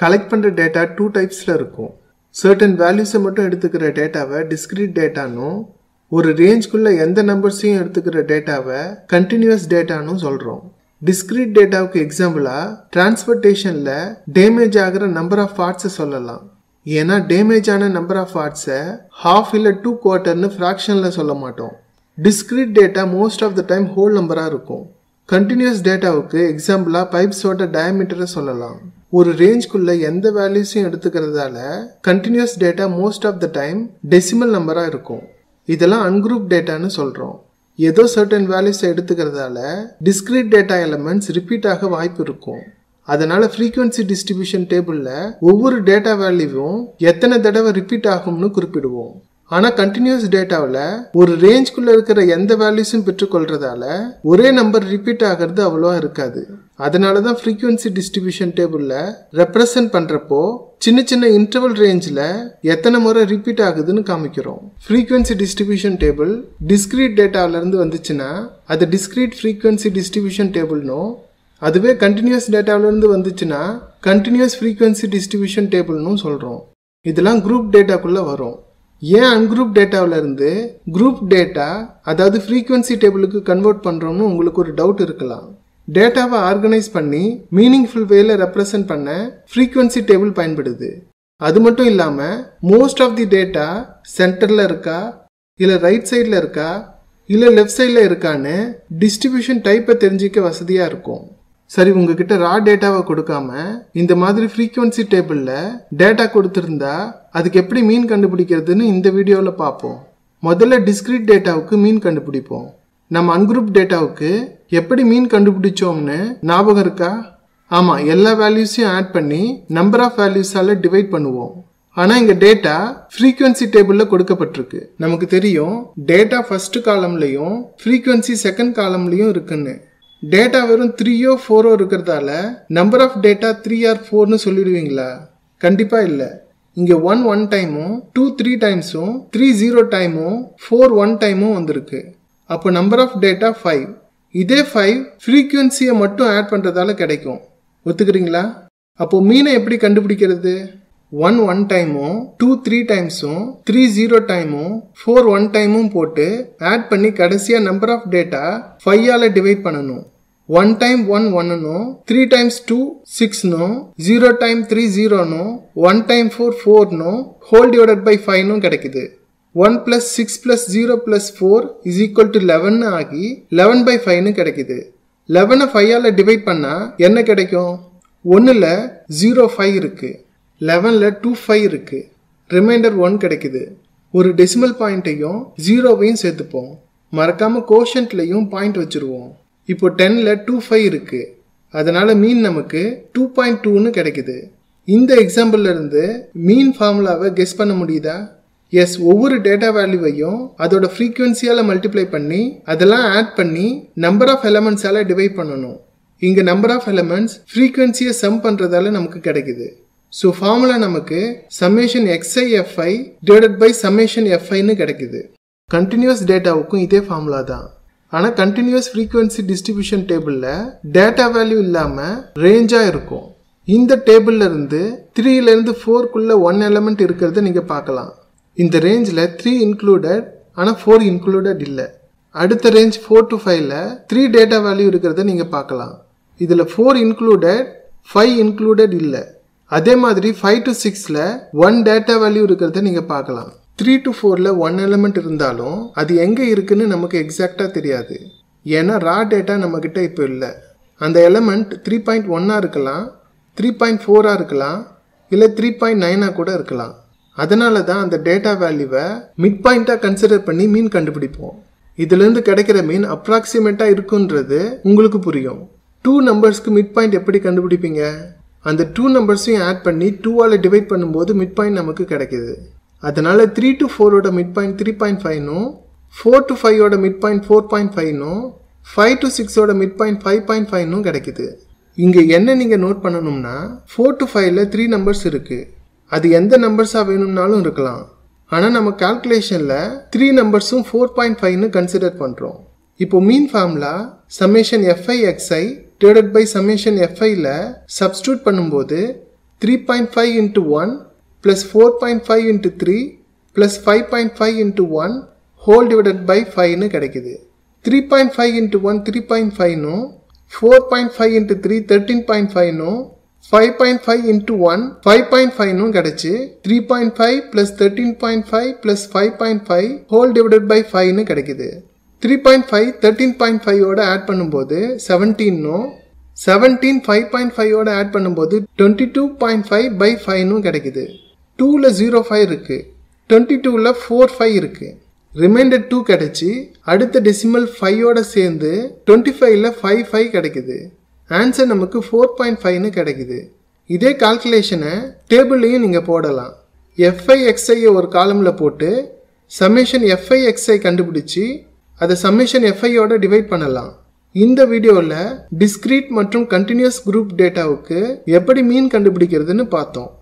collect பண்ணுற data two டைப்ஸில் இருக்கும் certain வேல்யூஸை மட்டும் எடுத்துக்கிற டேட்டாவை டிஸ்கிரீட் டேட்டானும் ஒரு ரேஞ்ச்குள்ளே எந்த நம்பர்ஸையும் எடுத்துக்கிற டேட்டாவை கண்டினியூஸ் டேட்டானும் சொல்கிறோம் டிஸ்கிரீட் டேட்டாவுக்கு எக்ஸாம்பிளாக டிரான்ஸ்போர்ட்டேஷனில் டேமேஜ் ஆகிற நம்பர் ஆஃப் பார்ட்ஸை சொல்லலாம் ஏன்னா டேமேஜ் ஆன நம்பர் ஆஃப் பார்ட்ஸை ஹாஃப் இல்லை டூ குவார்ட்டர்னு ஃப்ராக்ஷனில் சொல்ல மாட்டோம் discrete data most of the time whole நம்பராக இருக்கும் கண்டினியூஸ் டேட்டாவுக்கு எக்ஸாம்பிளாக பைப்ஸோட டயமீட்டரை சொல்லலாம் ஒரு ரேஞ்ச்குள்ள எந்த வேல்யூஸையும் எடுத்துக்கிறதால continuous data most of the time decimal நம்பராக இருக்கும் இதெல்லாம் அன்குரூப் டேட்டான்னு சொல்கிறோம் ஏதோ சர்டன் வேல்யூஸை எடுத்துக்கிறதால டிஸ்கிரீட் டேட்டா எலமெண்ட்ஸ் ரிப்பீட் ஆக வாய்ப்பு இருக்கும் அதனால ஃப்ரீக்வன்சி டிஸ்ட்ரிபியூஷன் டேபிளில் ஒவ்வொரு டேட்டா வேல்யூவும் எத்தனை தடவை ரிப்பீட் ஆகும்னு குறிப்பிடுவோம் ஆனால் கண்டினியூஸ் டேட்டாவில் ஒரு ரேஞ்ச்குள்ளே இருக்கிற எந்த வேல்யூஸும் பெற்றுக்கொள்றதால ஒரே நம்பர் ரிப்பீட் ஆகிறது அவ்வளோவா இருக்காது அதனால தான் ஃப்ரீக்வன்சி டிஸ்ட்ரிபியூஷன் டேபிளில் ரெப்ரசன்ட் பண்ணுறப்போ சின்ன சின்ன இன்டர்வல் ரேஞ்சில் எத்தனை முறை ரிப்பீட் ஆகுதுன்னு காமிக்கிறோம் ஃப்ரீக்வன்சி டிஸ்ட்ரிபியூஷன் டேபிள் டிஸ்கிரீட் டேட்டாவிலேருந்து வந்துச்சுன்னா அது டிஸ்கிரீட் ஃப்ரீக்வன்சி டிஸ்ட்ரிபியூஷன் டேபிள்னும் அதுவே கண்டினியூஸ் டேட்டாவிலேருந்து வந்துச்சுன்னா கண்டினியூஸ் ஃப்ரீக்வன்சி டிஸ்ட்ரிபியூஷன் டேபிள்னு சொல்கிறோம் இதெல்லாம் குரூப் டேட்டாக்குள்ளே வரும் ஏன் அன்குரூப் டேட்டாவில் இருந்து குரூப் டேட்டா அதாவது ஃப்ரீக்வன்சி டேபிளுக்கு கன்வெர்ட் பண்ணுறோம்னு உங்களுக்கு ஒரு டவுட் இருக்கலாம் டேட்டாவை ஆர்கனைஸ் பண்ணி மீனிங்ஃபுல் வேல ரெப்ரசன்ட் பண்ண ஃப்ரீக்வன்சி டேபிள் பயன்படுது அது மட்டும் இல்லாமல் மோஸ்ட் ஆஃப் தி டேட்டா சென்டரில் இருக்கா இல்லை ரைட் சைடில் இருக்கா இல்லை லெஃப்ட் சைடில் இருக்கான்னு டிஸ்ட்ரிபியூஷன் டைப்பை தெரிஞ்சிக்க வசதியாக இருக்கும் சரி உங்ககிட்ட ரா டேட்டாவை கொடுக்காம இந்த மாதிரி ஃப்ரீக்வன்சி டேபிளில் டேட்டா கொடுத்துருந்தா அதுக்கு எப்படி மீன் கண்டுபிடிக்கிறதுன்னு இந்த வீடியோவில் பார்ப்போம் முதல்ல டிஸ்கிரீட் டேட்டாவுக்கு மீன் கண்டுபிடிப்போம் நம்ம அன்குரூப் டேட்டாவுக்கு எப்படி மீன் கண்டுபிடிச்சோம்னு ஞாபகம் இருக்கா ஆமாம் எல்லா வேல்யூஸையும் ஆட் பண்ணி நம்பர் ஆஃப் வேல்யூஸால் டிவைட் பண்ணுவோம் ஆனால் இங்கே டேட்டா ஃப்ரீக்வன்சி டேபிளில் கொடுக்கப்பட்டிருக்கு நமக்கு தெரியும் டேட்டா ஃபர்ஸ்ட் காலம்லையும் ஃப்ரீக்வன்சி செகண்ட் காலம்லையும் இருக்குன்னு டேட்டா வெறும் த்ரீயோ ஃபோரோ இருக்கிறதால number of data three or ஃபோர்னு சொல்லிடுவீங்களா கண்டிப்பாக இல்லை இங்கே ஒன் ஒன் டைமும் டூ த்ரீ டைம்ஸும் த்ரீ ஜீரோ டைமும் ஃபோர் ஒன் டைமும் வந்திருக்கு அப்போ நம்பர் ஆஃப் டேட்டா ஃபைவ் இதே ஃபைவ் ஃப்ரீக்வன்சியை மட்டும் ஆட் பண்ணுறதால கிடைக்கும் ஒத்துக்கிறீங்களா அப்போ மீனை எப்படி கண்டுபிடிக்கிறது ஒன் ஒன் டைமும் டூ த்ரீ டைம்ஸும் த்ரீ ஜீரோ டைமும் ஃபோர் ஒன் டைமும் போட்டு ஆட் பண்ணி கடைசியாக நம்பர் ஆஃப் டேட்டா ஃபைவால் டிவைட் பண்ணணும் ஒன் டைம் ஒன் ஒன்னும் த்ரீ டைம்ஸ் டூ சிக்ஸ்னும் ஜீரோ டைம் த்ரீ ஜீரோனும் ஒன் டைம் ஃபோர் ஃபோர்னும் ஹோல் டிவைடட் பை ஃபைவ்னும் கிடைக்குது one plus six plus zero plus four is equal to eleven ஆகி லெவன் பை ஃபைவ்னு கிடைக்குது லெவனை ஃபைவால் டிவைட் பண்ணால் என்ன கிடைக்கும் ஒன்றில் ஜீரோ ஃபைவ் இருக்குது லெவனில் டூ ஃபைவ் இருக்குது ரிமைண்டர் ஒன் கிடைக்குது ஒரு டெசிமல் பாயிண்ட்டையும் ஜீரோவையும் சேர்த்துப்போம் மறக்காமல் கோஷன்ட்லையும் பாயிண்ட் வச்சுருவோம் இப்போ டென்னில் டூ ஃபைவ் இருக்குது அதனால் மீன் நமக்கு டூ பாயிண்ட் டூன்னு கிடைக்குது இந்த எக்ஸாம்பிள்ல இருந்து மீன் ஃபார்முலாவை கெஸ் பண்ண முடியுதா எஸ் ஒவ்வொரு டேட்டா வேல்யூவையும் அதோட ஃப்ரீக்குவென்சியால் மல்டிப்ளை பண்ணி அதெல்லாம் ஆட் பண்ணி நம்பர் ஆஃப் எலமெண்ட்ஸால் டிவைட் பண்ணணும் இங்கே நம்பர் ஆஃப் எலமெண்ட்ஸ் ஃப்ரீக்குவென்சியை சம் பண்ணுறதால நமக்கு கிடைக்குது ஸோ ஃபார்முலா நமக்கு summation x i f i divided by summation எஃப்ஐன்னு கிடைக்குது கண்டினியூஸ் டேட்டாவுக்கும் இதே ஃபார்முலா தான் ஆனால் கண்டினியூஸ் ஃப்ரீக்குவென்சி டிஸ்ட்ரிபியூஷன் டேபிளில் டேட்டா வேல்யூ இல்லாமல் ரேஞ்சாக இருக்கும் இந்த டேபிள்ல இருந்து த்ரீலேருந்து ஃபோர்க்குள்ளே ஒன் எலமெண்ட் இருக்கிறத நீங்கள் பார்க்கலாம் இந்த ரேஞ்சில் த்ரீ இன்க்ளூடட் ஆனால் ஃபோர் இன்க்ளூடட் இல்லை அடுத்த ரேஞ்ச் ஃபோர் டு ஃபைவ்ல த்ரீ டேட்டா வேல்யூ இருக்கிறத நீங்கள் பார்க்கலாம் இதில் ஃபோர் இன்க்ளூடட் ஃபைவ் இன்க்ளூடட் இல்லை அதே மாதிரி ஃபைவ் டு சிக்ஸில் ஒன் டேட்டா வேல்யூ இருக்கிறத நீங்கள் பார்க்கலாம் த்ரீ டு ஃபோரில் ஒன் எலமெண்ட் இருந்தாலும் அது எங்கே இருக்குன்னு நமக்கு எக்ஸாக்டாக தெரியாது ஏன்னா ரா டேட்டா நம்மக்கிட்ட இப்போ இல்லை அந்த எலமெண்ட் த்ரீ பாயிண்ட் ஒன்னாக இருக்கலாம் த்ரீ பாயிண்ட் ஃபோராக இருக்கலாம் இல்லை த்ரீ பாயிண்ட் நைனாக கூட இருக்கலாம் அதனால தான் அந்த டேட்டா வேல்யூவை மிட் பாயிண்ட்டாக கன்சிடர் பண்ணி மீன் கண்டுபிடிப்போம் இதுலேருந்து கிடைக்கிற மீன் அப்ராக்சிமேட்டாக இருக்குன்றது உங்களுக்கு புரியும் டூ நம்பர்ஸ்க்கு மிட் பாயிண்ட் எப்படி கண்டுபிடிப்பீங்க அந்த டூ நம்பர்ஸையும் ஆட் பண்ணி டூவால் டிவைட் பண்ணும்போது மிட் பாயிண்ட் நமக்கு கிடைக்குது அதனால த்ரீ டு ஃபோரோட மிட் பாயிண்ட் த்ரீ பாயிண்ட் ஃபைவ்னும் ஃபோர் டு ஃபைவோட மிட் பாயிண்ட் ஃபோர் பாயிண்ட் ஃபைவ்னும் ஃபைவ் டு சிக்ஸோட மிட் பாயிண்ட் ஃபைவ் பாயிண்ட் ஃபைவ்னும் கிடைக்குது இங்கே என்ன நீங்கள் நோட் பண்ணணும்னா ஃபோர் டு ஃபைவ்ல த்ரீ நம்பர்ஸ் இருக்குது அது எந்த நம்பர்ஸாக வேணும்னாலும் இருக்கலாம் ஆனால் நம்ம கால்குலேஷனில் த்ரீ நம்பர்ஸும் ஃபோர் பாயிண்ட் ஃபைவ்னு கன்சிடர் பண்ணுறோம் இப்போ mean formula summation f i x i divided by summation எஃப்ஐல சப்ஸ்டியூட் பண்ணும்போது three point five into one plus four point five into three plus five point five into one whole divided by ஃபைவ்னு கிடைக்குது three point five into one three point ஃபைவ்னும் four point five into three thirteen point ஃபைவ்னும் five point five into one five point ஃபைவ்னும் கிடச்சி three point five plus thirteen point five plus five point five whole divided by ஃபைவ்னு கிடைக்குது three point five thirteen point ஃபைவோட add பண்ணும்போது செவன்டீன்னும் seventeen five point ஃபைவோட add பண்ணும்போது twenty two point five by ஃபைவ்னும் கிடைக்குது டூவில் ஜீரோ ஃபைவ் இருக்குது டுவெண்ட்டி டூவில் ஃபோர் ஃபைவ் இருக்குது ரிமைண்டர் டூ கிடச்சி அடுத்த டெசிமல் ஃபைவோட சேர்ந்து டுவெண்ட்டி ஃபைவ்ல ஃபைவ் ஃபைவ் கிடைக்குது ஆன்சர் நமக்கு ஃபோர் பாயிண்ட் ஃபைவ்னு கிடைக்குது இதே கால்குலேஷனை டேபிள்லையும் நீங்கள் போடலாம் எஃப்ஐ எக்ஸ்ஐயை ஒரு காலமில் போட்டு சம்மேஷன் எஃப்ஐ எக்ஸ்ஐ கண்டுபிடிச்சி அதை சம்மேஷன் எஃப்ஐயோட டிவைட் பண்ணலாம் இந்த வீடியோவில் டிஸ்கிரீட் மற்றும் கண்டினியூஸ் குரூப் டேட்டாவுக்கு எப்படி மீன் கண்டுபிடிக்கிறதுன்னு பார்த்தோம்